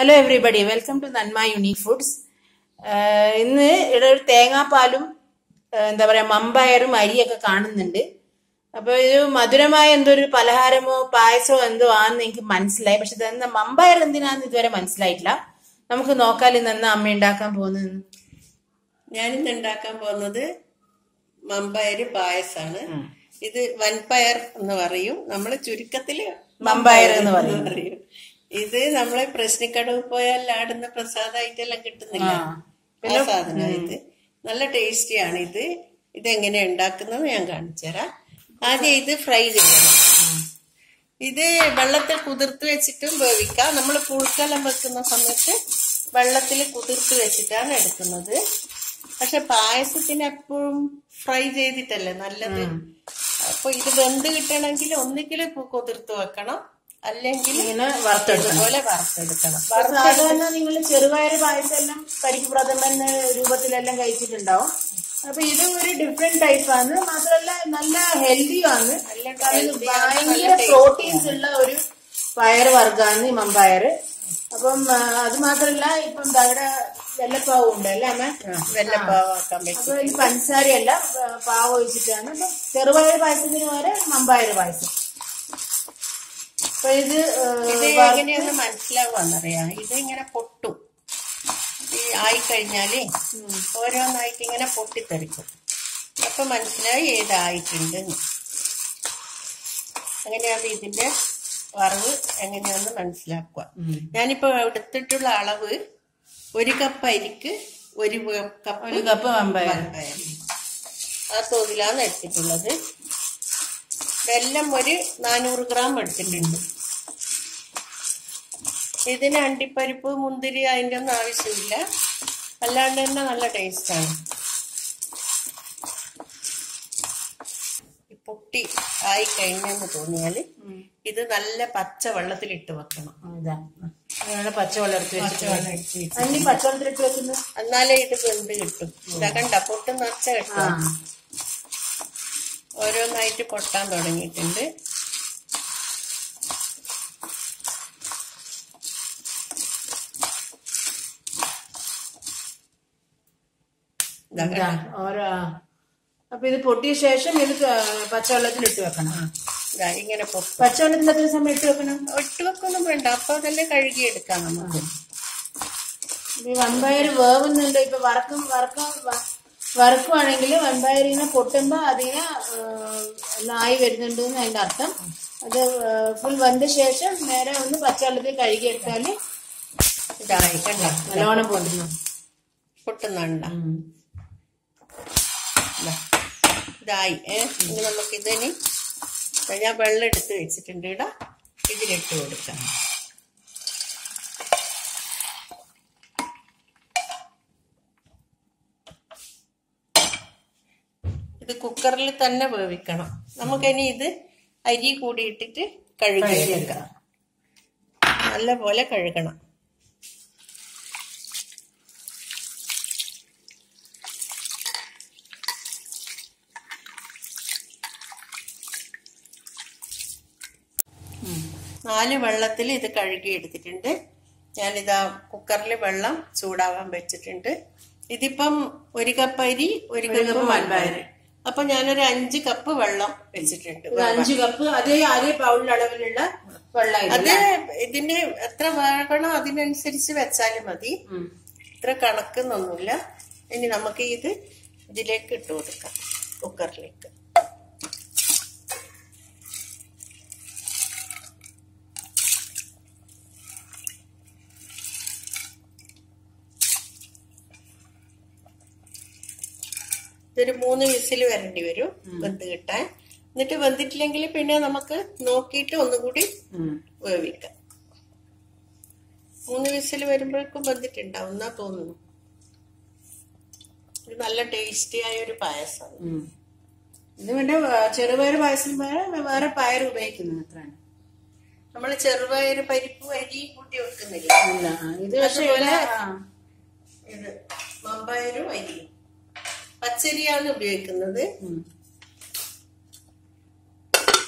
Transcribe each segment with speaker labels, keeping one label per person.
Speaker 1: Hello everybody welcome to Nanma unique foods ഇന്ന് ഇവിടെ ഒരു തേങ്ങാപ്പാലും ആ, എന്താ പറയാ മമ്പയറും അരിയൊക്കെ കാണുന്നുണ്ട് അപ്പൊ ഇത് മധുരമായ എന്തോ ഒരു പലഹാരമോ പായസമോ എന്തോ ആണെന്ന് എനിക്ക് മനസ്സിലായി പക്ഷെ ഇതെന്താ മമ്പയർ എന്തിനാന്ന് ഇതുവരെ മനസ്സിലായിട്ടില്ല നമുക്ക് നോക്കാൽ ഇന്ന് എന്നാ അമ്മ ഉണ്ടാക്കാൻ പോകുന്നത്
Speaker 2: ഞാനിന്ന് ഉണ്ടാക്കാൻ പോകുന്നത് മമ്പയര് പായസാണ് ഇത് വൻപയർ എന്ന് പറയും നമ്മള് ചുരുക്കത്തില്
Speaker 1: മമ്പയർ എന്ന് പറയും.
Speaker 2: പറയും ഇത് നമ്മളെ പ്രശ്നിക്കടവ് പോയാൽ ആടുന്ന പ്രസാദമായിട്ടെല്ലാം കിട്ടുന്നില്ല ആ സാധനം ഇത് നല്ല ടേസ്റ്റിയാണ് ഇത് ഇതെങ്ങനെ ഉണ്ടാക്കുന്നത് ഞാൻ കാണിച്ചു തരാം ആദ്യം ഇത് ഫ്രൈ ചെയ്യണം ഇത് വെള്ളത്തിൽ കുതിർത്ത് വെച്ചിട്ടും വേവിക്കാം നമ്മൾ പുഴുക്കെല്ലാം വെക്കുന്ന സമയത്ത് വെള്ളത്തിൽ കുതിർത്ത് വെച്ചിട്ടാണ് എടുക്കുന്നത് പക്ഷെ പായസത്തിന് എപ്പോഴും ഫ്രൈ ചെയ്തിട്ടല്ലേ നല്ലത് അപ്പൊ ഇത് വെന്ത് കിട്ടണമെങ്കിൽ ഒന്നുകിൽ കുതിർത്ത് വെക്കണം അല്ലെങ്കിൽ
Speaker 1: ഇങ്ങനെ വറുത്തെടുക്കണം
Speaker 2: ഇതുപോലെ വറുത്തെടുക്കണം
Speaker 1: സാധാരണ നിങ്ങൾ ചെറുപയർ പായസം എല്ലാം പരിപ്പ് പ്രഥമൻ രൂപത്തിലെല്ലാം കഴിച്ചിട്ടുണ്ടാവും അപ്പൊ ഇത് ഒരു ഡിഫറെന്റ് ടൈപ്പാണ് മാത്രമല്ല നല്ല ഹെൽത്തിയാണ് കാരണം ഭയങ്കര പ്രോട്ടീൻസ് ഉള്ള ഒരു പയർ വർഗ്ഗമാണ് ഈ മമ്പയർ അപ്പം ആ, അത് മാത്രമല്ല ഇപ്പം ഇവിടെ വെള്ളപ്പാവും ഉണ്ട് അല്ലേ അമ്മ
Speaker 2: വെള്ളപ്പാവാക്കാൻ പറ്റും
Speaker 1: അപ്പൊ ഈ പഞ്ചസാരയല്ല ആ, പാവ് ഒഴിച്ചിട്ടാണ് അപ്പൊ ചെറുപയർ പായസത്തിന് വരെ മമ്പയർ പായസം അപ്പൊ ഇത് ആ,
Speaker 2: ഇത് എങ്ങനെയൊന്ന് മനസ്സിലാവുകയെന്നറിയാം ഇത് ഇങ്ങനെ പൊട്ടും ഈ ആയിക്കഴിഞ്ഞാല് ഓരോന്നായിട്ട് ഇങ്ങനെ പൊട്ടിത്തെറിക്കും അപ്പൊ മനസ്സിലായി ഏതായിട്ടുണ്ട് അങ്ങനെയാണ് ഇതിന്റെ വറവ് എങ്ങനെയാന്ന് മനസ്സിലാക്കുക ഞാനിപ്പോ എടുത്തിട്ടുള്ള അളവ് ഒരു കപ്പ് അരിക്ക് ഒരു കപ്പ്
Speaker 1: ഒരു കപ്പ് മമ്പയർ
Speaker 2: പയർ. ആ തോതിലാണ് എടുത്തിട്ടുള്ളത് വെല്ലം ഒരു നാനൂറ് ഗ്രാം എടുത്തിട്ടുണ്ട് ഇതിന് അണ്ടിപ്പരിപ്പ് മുന്തിരി അതിൻ്റെ ഒന്നും ആവശ്യമില്ല അല്ലാണ്ട് തന്നെ നല്ല ടേസ്റ്റാണ് പൊട്ടി ആയി കഴിഞ്ഞെന്ന് തോന്നിയാൽ ഇത് നല്ല പച്ച വെള്ളത്തിലിട്ട് വെക്കണം
Speaker 1: ഇതാ അങ്ങനെ പച്ചവെള്ളം എടുത്ത് വെച്ചിട്ട്
Speaker 2: വെള്ളം എടുത്ത് വെച്ച്.
Speaker 1: അതിന് പച്ചവെള്ളത്തിലിട്ട് വെക്കുന്നത്
Speaker 2: എന്നാലേ ഇത് വെന്ത് കിട്ടും ഇതാ കണ്ട പൊട്ട് നിറച്ച
Speaker 1: ആ
Speaker 2: കിട്ടും ഓരോന്നായിട്ട് പൊട്ടാൻ തുടങ്ങിയിട്ടുണ്ട് ഇതാ
Speaker 1: ഇതാ, ഓരോ ആ. അപ്പൊ ഇത് പൊട്ടിയ ശേഷം ഇത് ക- പച്ചവെള്ളത്തിൽ ഇട്ട് വെക്കണം
Speaker 2: ഇതാ ഇങ്ങനെ പൊട്ടും
Speaker 1: പച്ചവെള്ളത്തിൽ എത്ര സമയം ഇട്ട് വെക്കണം
Speaker 2: ഒട്ട് വെക്കൊന്നും വേണ്ട അപ്പൊ തന്നെ കഴുകിയെടുക്കാം നമുക്ക്
Speaker 1: ഇപ്പൊ ഈ വൻപയർ വേവുന്നുണ്ട് ഇപ്പൊ വറക്കും വറക്കം വ- വറക്കുവാണെങ്കിൽ വൻപയർ ഇങ്ങനെ പൊട്ടുമ്പോ അതിനെ നായി വരുന്നുണ്ട് എന്ന് അതിന്റെ അർത്ഥം അത് ഫുൾ വെന്ത ശേഷം നേരെ ഒന്ന് പച്ചവെള്ളത്തിൽ കഴുകിയെടുത്താല്
Speaker 2: ഇതായി കണ്ട
Speaker 1: നല്ലോണം പൊട്ടുന്നു
Speaker 2: പൊട്ടുന്നുണ്ട ഇതാ. ഇതായി ഏ ഇനി നമുക്ക് ഇതിന് ഞാൻ വെള്ളം എടുത്ത് വെച്ചിട്ടുണ്ട് ഇടാ ഇതിലിട്ട് കൊടുക്കാം ഇത് കുക്കറിൽ തന്നെ വേവിക്കണം നമുക്കിനി ഇത് അരി കൂടി ഇട്ടിട്ട് കഴുകിയെടുക്കാം നല്ല പോലെ കഴുകണം നാല് വെള്ളത്തിൽ ഇത് കഴുകി എടുത്തിട്ടുണ്ട് ഞാനിതാ കുക്കറിൽ വെള്ളം ചൂടാവാൻ വെച്ചിട്ടുണ്ട് ഇതിപ്പം ഒരു കപ്പ് അരി ഒരു കപ്പ് മൺപയർ അപ്പൊ ഞാനൊരു അഞ്ച് കപ്പ് വെള്ളം വെച്ചിട്ടുണ്ട്
Speaker 1: ഇത് അഞ്ച് കപ്പ് അതേ അതേ പൗളിൽ അളവിലുള്ള വെള്ളം ഇത്.
Speaker 2: അത് ഇതിന് എത്ര വേകണോ അതിനനുസരിച്ച് വെച്ചാലും മതി
Speaker 1: ഉം.
Speaker 2: ഇത്ര കണക്കെന്നൊന്നുമില്ല ഇനി നമുക്ക് ഇത് ഇതിലേക്ക് ഇട്ട് കൊടുക്കാം കുക്കറിലേക്ക് ഇതൊരു മൂന്ന് വിസിൽ വരേണ്ടി വരും വെന്ത് കിട്ടാൻ എന്നിട്ട് വെന്തിട്ടില്ലെങ്കിൽ പിന്നെ നമുക്ക് നോക്കിയിട്ട് ഒന്നുകൂടി
Speaker 1: ഉം.
Speaker 2: വേവിക്കാം മൂന്ന് വിസിൽ വരുമ്പോഴേക്കും വെന്തിട്ടുണ്ടാവും എന്നാ തോന്നുന്നു ഇത് നല്ല ടേസ്റ്റി ആയ ഒരു പായസമാണ്
Speaker 1: ഉം. ഇത് പിന്നെ വേ- ചെറുപയർ പായസം വേറെ വേറെ പയർ ഉപയോഗിക്കുന്നു അത്രയാണ്
Speaker 2: നമ്മൾ ചെറുപയർ പരിപ്പ് അരി കൂട്ടി വെക്കുന്നില്ല
Speaker 1: ഇല്ല ആ, ഇത് പക്ഷേ ഇവിടെ ആ,
Speaker 2: ഇത് മമ്പയറും അരിയും പച്ചരിയാണ് ഉപയോഗിക്കുന്നത്
Speaker 1: ഉം.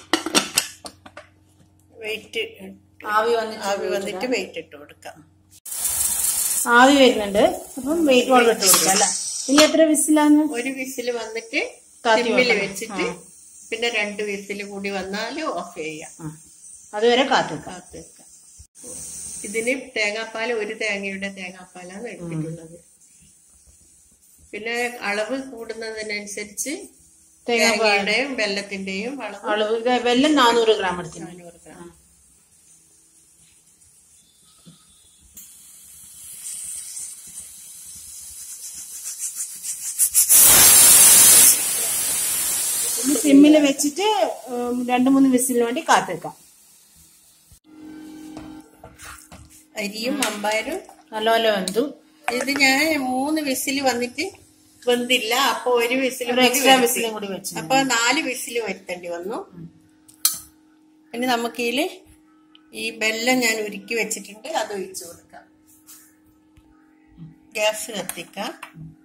Speaker 2: വെയിറ്റ്
Speaker 1: ആവി വന്നിട്ട്
Speaker 2: ആവി വന്നിട്ട് വെയിറ്റ് ഇട്ട് കൊടുക്കാം
Speaker 1: ആവി വരുന്നുണ്ട് അപ്പം വെയിറ്റ് വാൾവ് ഇട്ട് കൊടുക്കാം അല്ലേ ഇനി എത്ര വിസിലാന്ന്
Speaker 2: ഒരു വിസിൽ വന്നിട്ട്
Speaker 1: കാത്തി
Speaker 2: സിമ്മിൽ
Speaker 1: വെക്കണം.
Speaker 2: വെച്ചിട്ട് പിന്നെ രണ്ട് വിസിൽ കൂടി വന്നാൽ ഓഫ് ചെയ്യാം
Speaker 1: ആ. അതുവരെ കാത്തു വെക്കാം
Speaker 2: കാത്ത് വെക്കാം ഇതിന് തേങ്ങാപ്പാൽ ഒരു തേങ്ങയുടെ തേങ്ങാപ്പാലാണ് എടുത്തിട്ടുള്ളത് പിന്നെ അളവ് കൂടുന്നതിനനുസരിച്ച്
Speaker 1: തേങ്ങാപ്പാൽ
Speaker 2: തേങ്ങയുടെയും വെല്ലത്തിന്റെയും അളവ്
Speaker 1: അളവ് ഇത് വെല്ലം നാനൂറ് ഗ്രാം എടുത്തിന്
Speaker 2: നാനൂറ് ഗ്രാം
Speaker 1: ഇത് സിമ്മിൽ വെച്ചിട്ട് ഉം, രണ്ട് മൂന്ന് വിസിലിന് വേണ്ടി കാത്തു വെക്കാം
Speaker 2: അരിയും അമ്പായരും
Speaker 1: നല്ലപോലെ വെന്തു
Speaker 2: ഇത് ഞാൻ മൂന്ന് വിസിൽ വന്നിട്ട് വെന്തില്ല അപ്പൊ ഒരു വിസിൽ
Speaker 1: ഒരു എക്സ്ട്രാ വിസിലും കൂടി വെച്ചു
Speaker 2: അപ്പൊ നാല് വിസിൽ വരുത്തേണ്ടി വന്നു ഇനി നമുക്ക് ഇതില് ഈ ബെല്ലം ഞാൻ ഉരുക്കി വെച്ചിട്ടുണ്ട് അത് ഒഴിച്ചു കൊടുക്കാം ഗ്യാസ് കത്തിക്കാം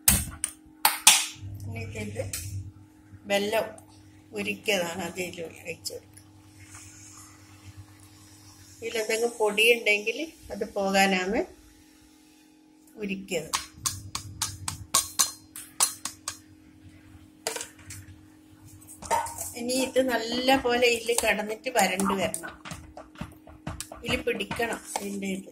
Speaker 2: ഇനി ഇത് ബെല്ലം ഉരുക്കിയതാണ് അത് ഇതിൽ ഒഴിച്ചു കൊടുക്കാം ഇതിലെന്തെങ്കിലും പൊടി ഉണ്ടെങ്കിൽ അത് പോകാനാണ് ഉരുക്കിയത് ഇനി ഇത് നല്ല പോലെ ഇതിൽ കടന്നിട്ട് വരണ്ട് വരണം ഇതിൽ പിടിക്കണം ഇതിന്റെ ഇത്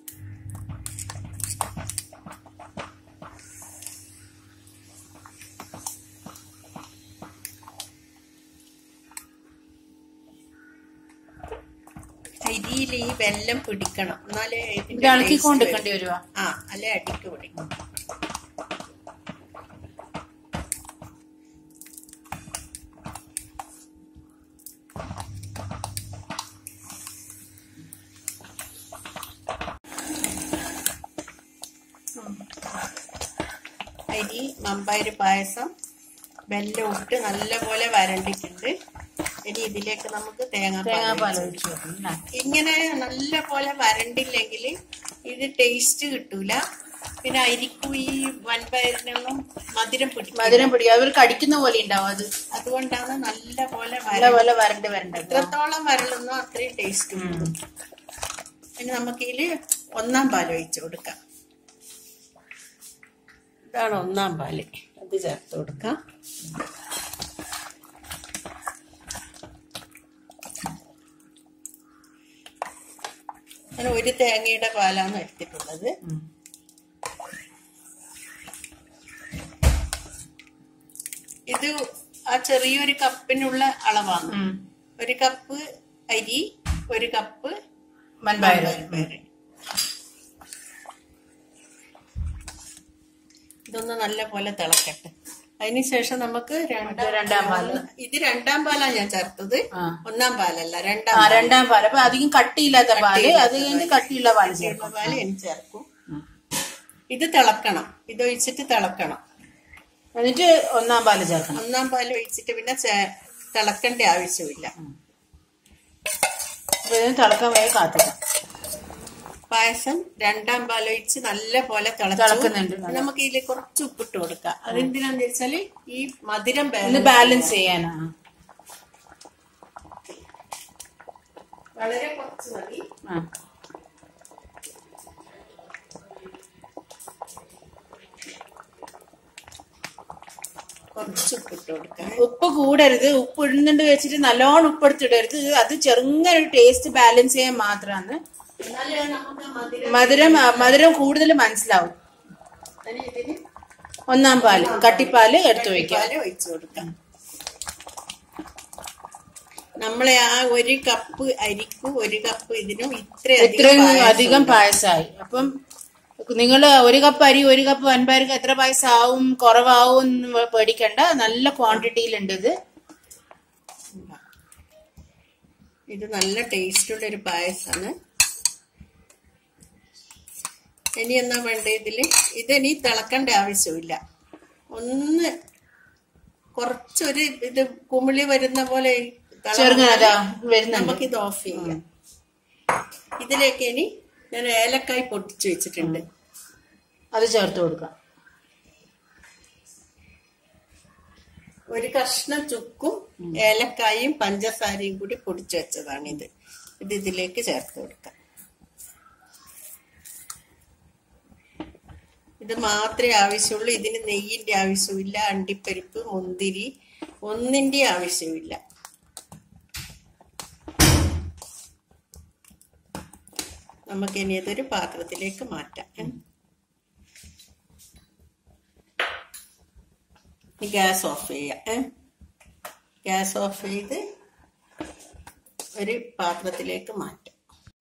Speaker 2: അരിയിൽ ഈ വെല്ലം പിടിക്കണം എന്നാലേ
Speaker 1: ഇത്
Speaker 2: ഇതിന്റെ
Speaker 1: ഇളക്കിക്കൊണ്ട്
Speaker 2: taste
Speaker 1: നിൽക്കേണ്ടി വരുവാ
Speaker 2: ആ അല്ലെ അടിക്ക് പിടിക്കും അരി മമ്പയർ പായസം വെല്ലം ഇട്ട് നല്ലപോലെ വരണ്ടിട്ടുണ്ട് ഇനി ഇതിലേക്ക് നമുക്ക് തേങ്ങാപ്പാൽ
Speaker 1: തേങ്ങാപ്പാൽ
Speaker 2: ഒഴിച്ച്
Speaker 1: ഒഴിച്ചു വെക്കണം അല്ലേ?
Speaker 2: ഇങ്ങനെ നല്ല പോലെ വരണ്ടില്ലെങ്കിൽ ഇത് ടേസ്റ്റ് കിട്ടൂല പിന്നെ അരിക്കും ഈ വൻപയറിനൊന്നും മധുരം പിടിക്കും
Speaker 1: മധുരം പിടിക്കും അവർ കടിക്കുന്ന പോലെ ഉണ്ടാവും അത്
Speaker 2: അതുകൊണ്ടാണ് നല്ല പോലെ
Speaker 1: നല്ലപോലെ വരണ്ട് വരണ്ടത്
Speaker 2: എത്രത്തോളം വരളുന്നോ അത്രയും ടേസ്റ്റ് കൂടും ഇനി നമുക്ക് ഇതില് ഒന്നാം പാൽ ഒഴിച്ചു കൊടുക്കാം ഇതാണ് ഒന്നാം പാല് അത് ചേർത്ത് കൊടുക്കാം ഞാൻ ഒരു തേങ്ങയുടെ പാലാണ് എടുത്തിട്ടുള്ളത്
Speaker 1: ഉം.
Speaker 2: ഇത് ആ ചെറിയൊരു കപ്പിനുള്ള അളവാണ്
Speaker 1: ഉം.
Speaker 2: ഒരു കപ്പ് അരി ഒരു കപ്പ്
Speaker 1: വൻപയർ
Speaker 2: പയറ്. ഇതൊന്ന് നല്ല പോലെ തിളക്കട്ടെ അതിനുശേഷം നമുക്ക് രണ്ടാം
Speaker 1: രണ്ടാം പാല്.
Speaker 2: ഇത് രണ്ടാം പാലാ ഞാൻ ചേർത്തത്
Speaker 1: ആ.
Speaker 2: ഒന്നാം പാലല്ല രണ്ടാം
Speaker 1: ആ രണ്ടാം പാല് അപ്പൊ അധികം കട്ടിയില്ലാത്ത പാല് അത് കഴിഞ്ഞ് കട്ടിയുള്ള പാല് ചേർക്കും
Speaker 2: രണ്ടാം പാല് ഞാൻ ചേർക്കും ഇത് തിളക്കണം ഇത് ഒഴിച്ചിട്ട് തിളക്കണം
Speaker 1: എന്നിട്ട് ഒന്നാം പാല് ചേർക്കണം
Speaker 2: ഒന്നാം പാല് ഒഴിച്ചിട്ട് പിന്നെ ചേ- തിളക്കേണ്ട ആവശ്യമില്ല
Speaker 1: അപ്പൊ ഇതിന് തിളക്കാൻ വേണ്ടി കാത്തിക്കാം
Speaker 2: പായസം രണ്ടാം പാലൊഴിച്ച് നല്ല പോലെ
Speaker 1: തിളക്കുന്നുണ്ട്.
Speaker 2: തിളച്ചു നമുക്ക് ഇതിൽ കുറച്ച് ഉപ്പിട്ട് കൊടുക്കാം അതെന്തിനാന്ന് വെച്ചാല് ഈ മധുരം
Speaker 1: ഒന്ന്
Speaker 2: balance
Speaker 1: ബാലൻസ് ചെയ്യാനാ
Speaker 2: വളരെ കുറച്ച് മതി
Speaker 1: ആ.
Speaker 2: കുറച്ച് ഉപ്പിട്ട് കൊടുക്കാം
Speaker 1: ഉപ്പ് കൂടരുത് ഉപ്പ് ഇടുന്നുണ്ട് വെച്ചിട്ട് നല്ലോണം ഉപ്പ് എടുത്തിടരുത് അത് ചെറുങ്ങനെ ഒരു ടേസ്റ്റ് ബാലൻസ് ചെയ്യാൻ മാത്രമാണ്
Speaker 2: എന്നാലേ നമുക്ക് മധുരം
Speaker 1: മധുരം മധുരം കൂടുതൽ മനസ്സിലാവും
Speaker 2: അതിന് ഇതിന്
Speaker 1: ഒന്നാം പാല് കട്ടിപ്പാല് എടുത്തു വെക്കാം
Speaker 2: പാല് ഒഴിച്ചു കൊടുക്കാം നമ്മളെ ആ ഒരു കപ്പ് അരിക്കും ഒരു കപ്പ് ഇതിനും ഇത്രയധികം
Speaker 1: ഇത്രയും
Speaker 2: പായസം
Speaker 1: അധികം പായസമായി അപ്പം നിങ്ങൾ ഒരു കപ്പ് അരി ഒരു കപ്പ് വൻപയർക്ക് എത്ര പായസം ആവും കുറവാവും എന്ന് പേടിക്കണ്ട നല്ല ക്വാണ്ടിറ്റിയിലുണ്ട് ഇത്
Speaker 2: ഇത് നല്ല ടേസ്റ്റുള്ള ഒരു പായസമാണ് ഇനി എന്നാ വേണ്ട ഇതില് ഇതിനി തിളക്കേണ്ട ആവശ്യമില്ല ഒന്ന് കുറച്ചൊരു ഇത് കുമിളി വരുന്ന പോലെ തിള
Speaker 1: ചെറുങ്ങനെ അതാ വരുന്നുണ്ട്
Speaker 2: നമുക്കിത് ഓഫ് ചെയ്യാം ഇതിലേക്ക് ഇനി ഞാൻ ഏലക്കായ് പൊട്ടിച്ചു വെച്ചിട്ടുണ്ട്
Speaker 1: അത് ചേർത്ത് കൊടുക്കാം
Speaker 2: ഒരു കഷ്ണം ചുക്കും ഏലക്കായും പഞ്ചസാരയും കൂടി പൊടിച്ചു വെച്ചതാണിത് ഇത് ഇതിലേക്ക് ചേർത്ത് കൊടുക്കാം ഇത് മാത്രമേ ആവശ്യമുള്ളൂ ഇതിന് നെയ്യിന്റെ ആവശ്യമില്ല അണ്ടിപ്പരിപ്പ് മുന്തിരി ഒന്നിന്റെ ആവശ്യമില്ല നമുക്ക് ഇനി അതൊരു പാത്രത്തിലേക്ക് മാറ്റാം ഉം. ഇനി ഗ്യാസ് ഓഫ് ചെയ്യാം ഏ? ഗ്യാസ് ഓഫ് ചെയ്ത് ഒരു പാത്രത്തിലേക്ക് മാറ്റാം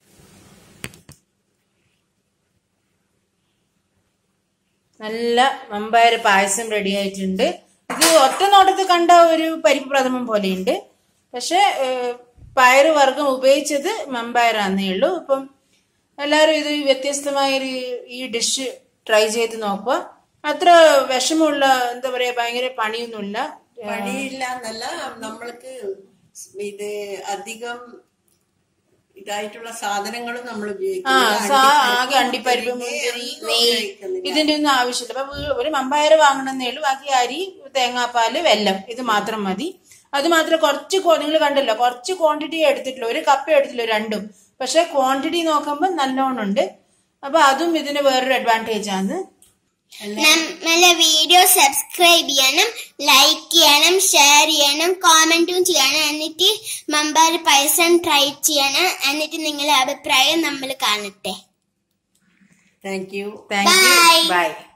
Speaker 1: നല്ല മമ്പയർ പായസം റെഡി ആയിട്ടുണ്ട് ഇത് ഒറ്റ നോട്ടത്തിൽ കണ്ട ഒരു പരിപ്പ് പ്രഥമൻ പോലെയുണ്ട് പക്ഷെ ഏഹ്, പയറ് വർഗം ഉപയോഗിച്ചത് മമ്പയറാന്നേ ഉള്ളൂ ഇപ്പം എല്ലാവരും ഇത് വ്യത്യസ്തമായ ഒരു ഈ ഡിഷ് ട്രൈ ചെയ്ത് നോക്കുക അത്ര വിഷമമുള്ള എന്താ പറയാ ഭയങ്കര പണിയൊന്നുമില്ല
Speaker 2: പണിയില്ല എന്നല്ല നമ്മൾക്ക് ഇത് അധികം ഇതായിട്ടുള്ള സാധനങ്ങളും നമ്മൾ
Speaker 1: ആ സാ ആകെ അണ്ടിപ്പരിപ്പ് മുന്തിരി നെയ്യ് ഇതിന്റെ ഒന്നും ആവശ്യമില്ല അപ്പൊ വീ- ഒരു മമ്പയർ വാങ്ങണമെന്നേ ഉള്ളൂ ബാക്കി അരി തേങ്ങാപ്പാല് വെല്ലം ഇത് മാത്രം മതി അത് മാത്രം കുറച്ച് നിങ്ങൾ കണ്ടല്ലോ കുറച്ച് ക്വാണ്ടിറ്റി എടുത്തിട്ടുള്ളൂ ഒരു കപ്പ് എടുത്തില്ല രണ്ടും പക്ഷെ ക്വാണ്ടിറ്റി നോക്കുമ്പോൾ നല്ലോണം ഉണ്ട് അപ്പൊ അതും ഇതിന് വേറൊരു അഡ്വാൻറ്റേജ് ആണ്
Speaker 3: നമ്മളെ വീഡിയോ സബ്സ്ക്രൈബ് ചെയ്യണം ലൈക്ക് ചെയ്യണം ഷെയർ ചെയ്യണം കോമെന്റും ചെയ്യണം എന്നിട്ട് മമ്പാർ പൈസ ട്രൈ ചെയ്യണം എന്നിട്ട് നിങ്ങളുടെ അഭിപ്രായം നമ്മൾ കാണട്ടെ
Speaker 2: thank you
Speaker 1: thank you
Speaker 3: Bye.
Speaker 1: By